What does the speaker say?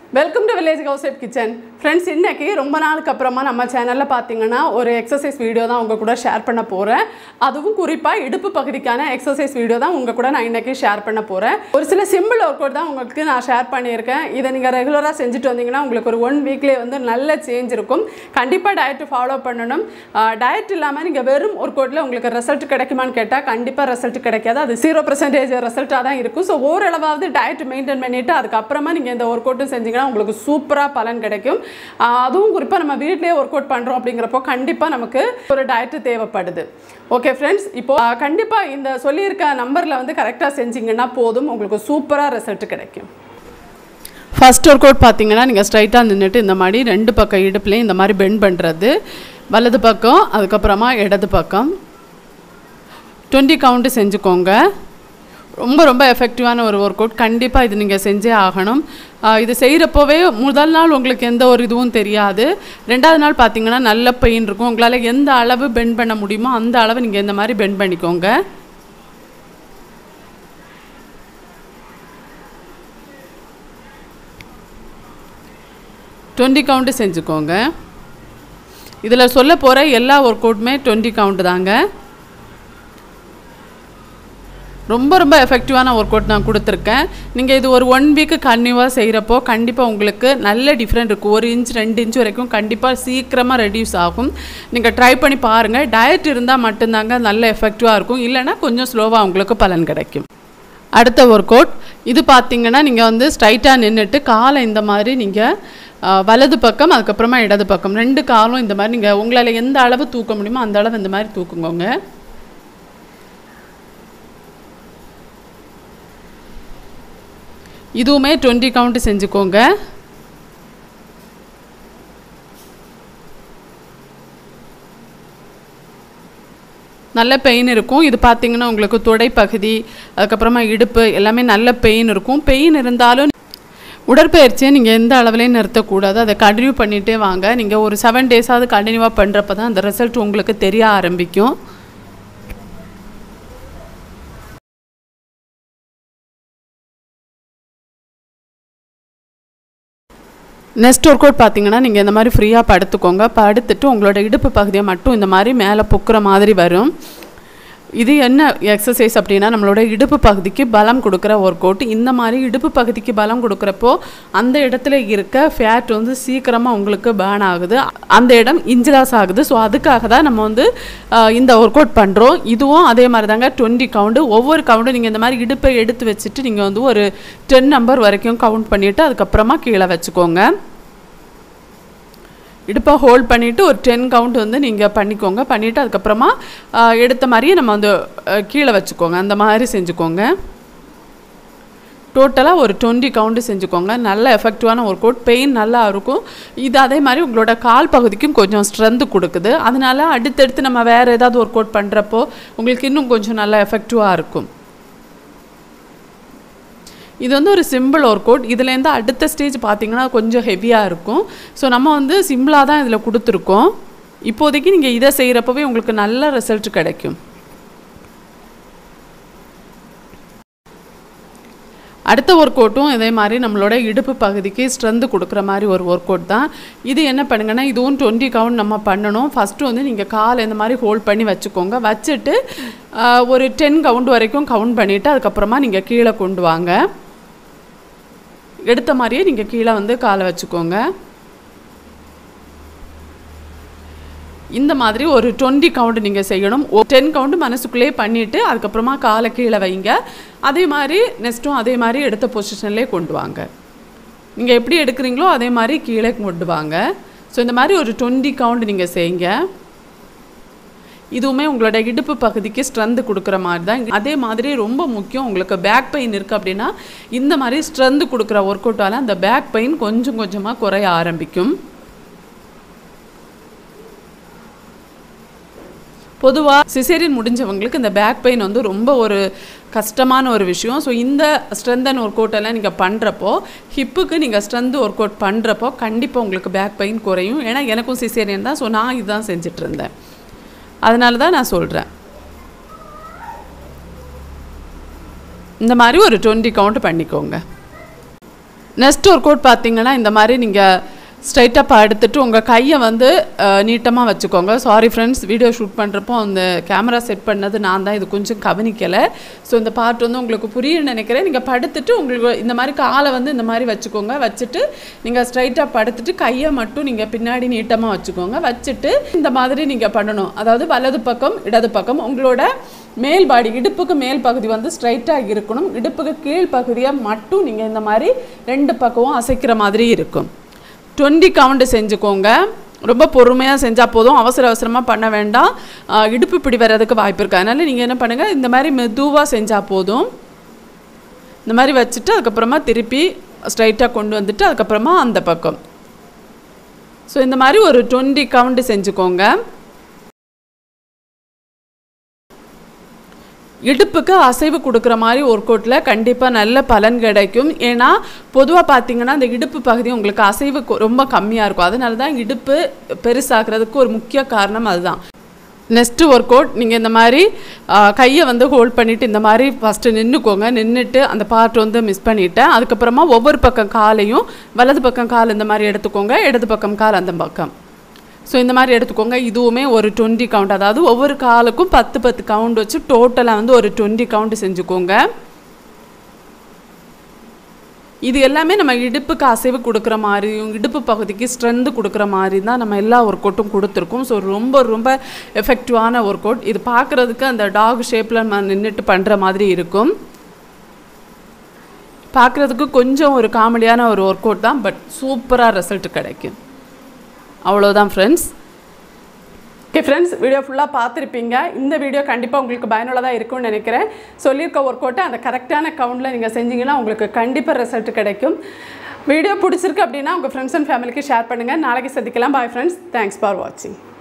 welcome to village கவுசேப் kitchen friends இன்னைக்கு ரொம்ப நாளுக்கு அப்புறமா நம்ம சேனலில் பார்த்தீங்கன்னா ஒரு எக்ஸசைஸ் வீடியோ தான் உங்கள் கூட ஷேர் பண்ண போகிறேன் அதுவும் குறிப்பாக இடுப்பு பகுதிக்கான எக்ஸசைஸ் வீடியோ தான் உங்கள் கூட நான் இன்னைக்கு ஷேர் பண்ண போகிறேன் ஒரு சில சிம்பிள் ஒர்க் அவுட் தான் உங்களுக்கு நான் ஷேர் பண்ணியிருக்கேன் இதை நீங்கள் ரெகுலராக செஞ்சுட்டு வந்தீங்கன்னா உங்களுக்கு ஒரு ஒன் வீக்லேயே வந்து நல்ல சேஞ்ச் இருக்கும் கண்டிப்பாக டயட் ஃபாலோ பண்ணணும் டயட் இல்லாமல் நீங்கள் வெறும் ஒர்க் அவுட்டில் உங்களுக்கு ரிசல்ட் கிடைக்குமான்னு கேட்டால் கண்டிப்பாக ரிசல்ட் கிடைக்காது அது ஜீரோ பர்சன்டேஜ் ரிசல்ட்டாக தான் இருக்கும் ஸோ ஓரளவாவது டயட் மெயின்டைன் பண்ணிவிட்டு அதுக்கப்புறமா நீங்கள் இந்த ஒர்க் அவுட்டும் செஞ்சீங்கன்னா உங்களுக்கு சூப்பராக பலன் கிடைக்கும் ஆஹ் அதுவும் குறிப்பாக நம்ம வீட்டிலேயே ஒர்க் அவுட் பண்ணுறோம் அப்படிங்கிறப்போ கண்டிப்பாக நமக்கு ஒரு டயட்டு தேவைப்படுது ஓகே ஃப்ரெண்ட்ஸ் இப்போ கண்டிப்பாக இந்த சொல்லியிருக்க நம்பரில் வந்து கரெக்டாக செஞ்சீங்கன்னா போதும் உங்களுக்கு சூப்பராக ரிசல்ட் கிடைக்கும் ஃபர்ஸ்ட் ஒர்க் அவுட் பார்த்தீங்கன்னா நீங்கள் ஸ்ட்ரைட்டாக நின்றுட்டு இந்த மாதிரி ரெண்டு பக்கம் இடுப்புலேயும் இந்த மாதிரி பெண்ட் பண்ணுறது வலது பக்கம் அதுக்கப்புறமா இடது பக்கம் டுவெண்ட்டி கவுண்ட்டு செஞ்சுக்கோங்க ரொம்ப ரொம்ப எஃபெக்டிவான ஒரு ஒர்க் அவுட் கண்டிப்பாக இது நீங்கள் செஞ்சே ஆகணும் ஆஹ் இது செய்கிறப்போவே முதல் நாள் உங்களுக்கு எந்த ஒரு இதுவும் தெரியாது ரெண்டாவது நாள் பார்த்தீங்கன்னா நல்ல பெயின் இருக்கும் உங்களால் எந்த அளவு பெண்ட் பண்ண முடியுமோ அந்த அளவு நீங்கள் இந்த மாதிரி பெண்ட் பண்ணிக்கோங்க டுவெண்ட்டி கவுண்ட்டு செஞ்சுக்கோங்க இதில் சொல்ல போகிற எல்லா ஒர்க் அவுட்டுமே டுவெண்ட்டி கவுண்ட் தாங்க ரொம்ப ரொம்ப எஃபெக்டிவான ஒர்க் அவுட் நான் கொடுத்துருக்கேன் நீங்கள் இது ஒரு ஒன் வீக்கு கன்டினியூவாக செய்கிறப்போ கண்டிப்பாக உங்களுக்கு நல்ல டிஃப்ரெண்ட் இருக்கும் ஒரு இன்ச் ரெண்டு இன்ச் வரைக்கும் கண்டிப்பாக சீக்கிரமாக ரெடியூஸ் ஆகும் நீங்கள் ட்ரை பண்ணி பாருங்கள் டயட் இருந்தால் மட்டும்தாங்க நல்ல எஃபெக்டிவாக இருக்கும் இல்லைன்னா கொஞ்சம் ஸ்லோவாக உங்களுக்கு பலன் கிடைக்கும் அடுத்த ஒர்க் அவுட் இது பார்த்தீங்கன்னா நீங்கள் வந்து ஸ்ட்ரைட்டாக நின்றுட்டு காலை இந்த மாதிரி நீங்கள் வலது பக்கம் அதுக்கப்புறமா இடது பக்கம் ரெண்டு காலும் இந்த மாதிரி நீங்கள் உங்களால் எந்த அளவு தூக்க முடியுமோ அந்த அளவு இந்த மாதிரி தூக்குங்கோங்க இதுவுமே டுவெண்ட்டி கவுண்ட் செஞ்சுக்கோங்க நல்ல பெயின் இருக்கும் இது பார்த்தீங்கன்னா உங்களுக்கு தொடை பகுதி அதுக்கப்புறமா இடுப்பு எல்லாமே நல்ல பெயின் இருக்கும் பெயின் இருந்தாலும் உடற்பயிற்சியை நீங்கள் எந்த அளவுலையும் நிறுத்தக்கூடாது அதை கண்டினியூ பண்ணிகிட்டே வாங்க நீங்கள் ஒரு செவன் டேஸாவது கண்டினியூவாக பண்ணுறப்ப தான் அந்த ரிசல்ட் உங்களுக்கு தெரிய ஆரம்பிக்கும் நெக்ஸ்ட் ஒர்க் அவுட் பார்த்தீங்கன்னா நீங்கள் இந்த மாதிரி ஃப்ரீயாக படுத்துக்கோங்க படுத்துட்டு உங்களோட இடுப்பு பகுதியை மட்டும் இந்த மாதிரி மேலே பொக்குற மாதிரி வரும் இது என்ன எக்ஸசைஸ் அப்படின்னா நம்மளோட இடுப்பு பகுதிக்கு பலம் கொடுக்குற ஒர்க் அவுட் இந்த மாதிரி இடுப்பு பகுதிக்கு பலம் கொடுக்குறப்போ அந்த இடத்துல இருக்க ஃபேட் வந்து சீக்கிரமாக உங்களுக்கு பேர்ன் ஆகுது அந்த இடம் இன்ஜிலாஸ் ஆகுது ஸோ அதுக்காக தான் நம்ம வந்து ஆஹ், இந்த ஒர்க் அவுட் பண்ணுறோம் இதுவும் அதே மாதிரி தாங்க டுவெண்ட்டி கவுண்டு ஒவ்வொரு கவுண்டும் நீங்கள் இந்த மாதிரி இடுப்பை எடுத்து வச்சுட்டு நீங்கள் வந்து ஒரு டென் நம்பர் வரைக்கும் கவுண்ட் பண்ணிவிட்டு அதுக்கப்புறமா கீழே வச்சுக்கோங்க இடுப்பை ஹோல்ட் பண்ணிவிட்டு ஒரு டென் கவுண்ட் வந்து நீங்கள் பண்ணிக்கோங்க பண்ணிவிட்டு அதுக்கப்புறமா ஆஹ், எடுத்த மாதிரியே நம்ம வந்து ஆஹ், கீழே வச்சுக்கோங்க அந்த மாதிரி செஞ்சுக்கோங்க டோட்டலாக ஒரு டுவெண்ட்டி கவுண்ட்டு செஞ்சுக்கோங்க நல்ல எஃபெக்டிவான ஒர்க் அவுட் பெயின் நல்லா இருக்கும் இது அதே மாதிரி உங்களோட கால் பகுதிக்கும் கொஞ்சம் ஸ்ட்ரென்த்து கொடுக்குது அதனால அடுத்தடுத்து நம்ம வேறு ஏதாவது ஒர்க் அவுட் பண்ணுறப்போ உங்களுக்கு இன்னும் கொஞ்சம் நல்லா எஃபெக்டிவாக இருக்கும் இது வந்து ஒரு சிம்பிள் ஒர்க் அவுட் இதுலேருந்து அடுத்த ஸ்டேஜ் பார்த்தீங்கன்னா கொஞ்சம் ஹெவியாக இருக்கும் ஸோ நம்ம வந்து சிம்பிளாக தான் இதில் கொடுத்துருக்கோம் இப்போதைக்கு நீங்கள் இதை செய்கிறப்பவே உங்களுக்கு நல்ல ரிசல்ட் கிடைக்கும் அடுத்த ஒர்க் அவுட்டும் இதே மாதிரி நம்மளோட இடுப்பு பகுதிக்கு ஸ்ட்ரென்த்து கொடுக்குற மாதிரி ஒரு ஒர்க் அவுட் தான் இது என்ன பண்ணுங்கன்னா இதுவும் டுவெண்ட்டி கவுண்ட் நம்ம பண்ணணும் ஃபஸ்ட்டு வந்து நீங்கள் கால் இந்த மாதிரி ஹோல்ட் பண்ணி வச்சுக்கோங்க வச்சுட்டு ஆஹ், ஒரு டென் கவுண்ட் வரைக்கும் கவுண்ட் பண்ணிவிட்டு அதுக்கப்புறமா நீங்கள் கீழே கொண்டு வாங்க எடுத்த மாதிரியே நீங்கள் கீழே வந்து காலை வச்சுக்கோங்க இந்த மாதிரி ஒரு டுவெண்ட்டி கவுண்ட் நீங்கள் செய்யணும் டென் கவுண்ட் மனசுக்குள்ளேயே பண்ணிவிட்டு அதுக்கப்புறமா காலை கீழே வைங்க அதே மாதிரி நெக்ஸ்ட்டும் அதே மாதிரி எடுத்த பொசிஷன்லேயே கொண்டு வாங்க நீங்கள் எப்படி எடுக்கிறீங்களோ அதே மாதிரி கீழே கொண்டு வாங்க ஸோ இந்த மாதிரி ஒரு டுவெண்ட்டி கவுண்ட் நீங்கள் செய்யுங்க இதுவுமே உங்களோட இடுப்பு பகுதிக்கு ஸ்ட்ரென்த் கொடுக்குற மாதிரி தான் அதே மாதிரி ரொம்ப முக்கியம் உங்களுக்கு பேக் பெயின் இருக்குது அப்படின்னா இந்த மாதிரி ஸ்ட்ரென்த் கொடுக்குற ஒர்க் அவுட்டால் அந்த பேக் பெயின் கொஞ்சம் கொஞ்சமாக குறைய ஆரம்பிக்கும் பொதுவாக சிசேரியன் முடிஞ்சவங்களுக்கு இந்த பேக் பெயின் வந்து ரொம்ப ஒரு கஷ்டமான ஒரு விஷயம் ஸோ இந்த ஸ்ட்ரென்தன் ஒர்க் அவுட் எல்லாம் நீங்கள் பண்ணுறப்போ ஹிப்புக்கு நீங்கள் ஸ்ட்ரென்த் ஒர்க் அவுட் பண்ணுறப்போ கண்டிப்பாக உங்களுக்கு பேக் பெயின் குறையும் ஏன்னா எனக்கும் சிசேரியன் தான் ஸோ நான் இதுதான் செஞ்சுட்டு இருந்தேன் அதனால தான் நான் சொல்கிறேன் இந்த மாதிரி ஒரு டுவெண்ட்டி கவுண்ட் பண்ணிக்கோங்க நெக்ஸ்ட் ஒர்க் அவுட் பார்த்தீங்கன்னா இந்த மாதிரி நீங்கள் ஸ்ட்ரைட்டாக எடுத்துட்டு உங்கள் கையை வந்து நீட்டமாக வச்சுக்கோங்க சாரி ஃப்ரெண்ட்ஸ் வீடியோ ஷூட் பண்ணுறப்போ அந்த கேமரா செட் பண்ணது நான் தான் இது கொஞ்சம் கவனிக்கலை ஸோ இந்த பார்ட் வந்து உங்களுக்கு புரியும்னு நினைக்கிறேன் நீங்கள் படுத்துட்டு உங்களுக்கு இந்த மாதிரி காலை வந்து இந்த மாதிரி வச்சுக்கோங்க வச்சுட்டு நீங்கள் ஸ்ட்ரைட்டாக படுத்துட்டு கையை மட்டும் நீங்கள் பின்னாடி நீட்டமாக வச்சுக்கோங்க வச்சுட்டு இந்த மாதிரி நீங்கள் பண்ணணும் அதாவது வலது பக்கம் இடது பக்கம் உங்களோட மேல் பாடி இடுப்புக்கு மேல் பகுதி வந்து ஸ்ட்ரைட்டாக இருக்கணும் இடுப்புக்கு கீழ் பகுதியை மட்டும் நீங்கள் இந்த மாதிரி ரெண்டு பக்கமும் அசைக்கிற மாதிரி இருக்கும் டுவெண்ட்டி கவுண்ட் செஞ்சுக்கோங்க ரொம்ப பொறுமையாக செஞ்சால் போதும் அவசர அவசரமாக பண்ண வேண்டாம் ஆஹ் இடுப்பு பிடி வர்றதுக்கு வாய்ப்பு இருக்குது அதனால் நீங்கள் என்ன பண்ணுங்கள் இந்த மாதிரி மெதுவாக செஞ்சால் போதும் இந்த மாதிரி வச்சுட்டு அதுக்கப்புறமா திருப்பி ஸ்ட்ரைட்டாக கொண்டு வந்துட்டு அதுக்கப்புறமா அந்த பக்கம் ஸோ இந்த மாதிரி ஒரு டுவெண்ட்டி கவுண்ட் செஞ்சுக்கோங்க இடுப்புக்கு அசைவு கொடுக்குற மாதிரி ஒர்க் அவுட்டில் கண்டிப்பாக நல்ல பலன் கிடைக்கும் ஏன்னா பொதுவாக பார்த்தீங்கன்னா அந்த இடுப்பு பகுதி உங்களுக்கு அசைவு கொ- ரொம்ப கம்மியாக இருக்கும் அதனால தான் இடுப்பு பெருசாகிறதுக்கு ஒரு முக்கிய காரணம் அதுதான் நெக்ஸ்ட்டு ஒர்க் அவுட் நீங்கள் இந்த மாதிரி கையை வந்து ஹோல்ட் பண்ணிவிட்டு இந்த மாதிரி ஃபஸ்ட்டு நின்றுக்கோங்க நின்றுட்டு அந்த பார்ட் வந்து மிஸ் பண்ணிவிட்டேன் அதுக்கப்புறமா ஒவ்வொரு பக்கம் காலையும் வலது பக்கம் கால் இந்த மாதிரி எடுத்துக்கோங்க இடது பக்கம் கால் அந்த பக்கம் ஸோ இந்த மாதிரி எடுத்துக்கோங்க இதுவுமே ஒரு டுவெண்ட்டி கவுண்ட் அதாவது ஒவ்வொரு காலுக்கும் பத்து பத்து கவுண்ட் வச்சு டோட்டலாக வந்து ஒரு டுவெண்ட்டி கவுண்ட் செஞ்சுக்கோங்க இது எல்லாமே நம்ம இடுப்புக்கு அசைவு கொடுக்குற மாதிரியும் இடுப்பு பகுதிக்கு ஸ்ட்ரென்த் கொடுக்குற மாதிரி தான் நம்ம எல்லா ஒர்க் அவுட்டும் கொடுத்துருக்கோம் ஸோ ரொம்ப ரொம்ப எஃபெக்டிவான ஒர்க் அவுட் இது பார்க்குறதுக்கு அந்த டாக் ஷேப்பில் நம்ம நின்றுட்டு பண்ணுற மாதிரி இருக்கும் பார்க்குறதுக்கு கொஞ்சம் ஒரு காமெடியான ஒரு ஒர்க் அவுட் தான் பட் சூப்பராக ரிசல்ட் கிடைக்கும் அவ்வளோதான் ஃப்ரெண்ட்ஸ் ஓகே ஃப்ரெண்ட்ஸ் வீடியோ ஃபுல்லாக பார்த்துருப்பீங்க இந்த வீடியோ கண்டிப்பாக உங்களுக்கு பயனுள்ளதாக இருக்கும்னு நினைக்கிறேன் சொல்லியிருக்க ஒர்க் அவுட்டை அந்த கரெக்டான கவுண்டில் நீங்கள் செஞ்சீங்கன்னா உங்களுக்கு கண்டிப்பாக ரிசல்ட் கிடைக்கும் வீடியோ பிடிச்சிருக்கு அப்படின்னா உங்கள் ஃப்ரெண்ட்ஸ் அண்ட் ஃபேமிலிக்கு ஷேர் பண்ணுங்கள் நாளைக்கு சந்திக்கலாம் பாய் ஃப்ரெண்ட்ஸ் தேங்க்ஸ் ஃபார் வாட்சிங்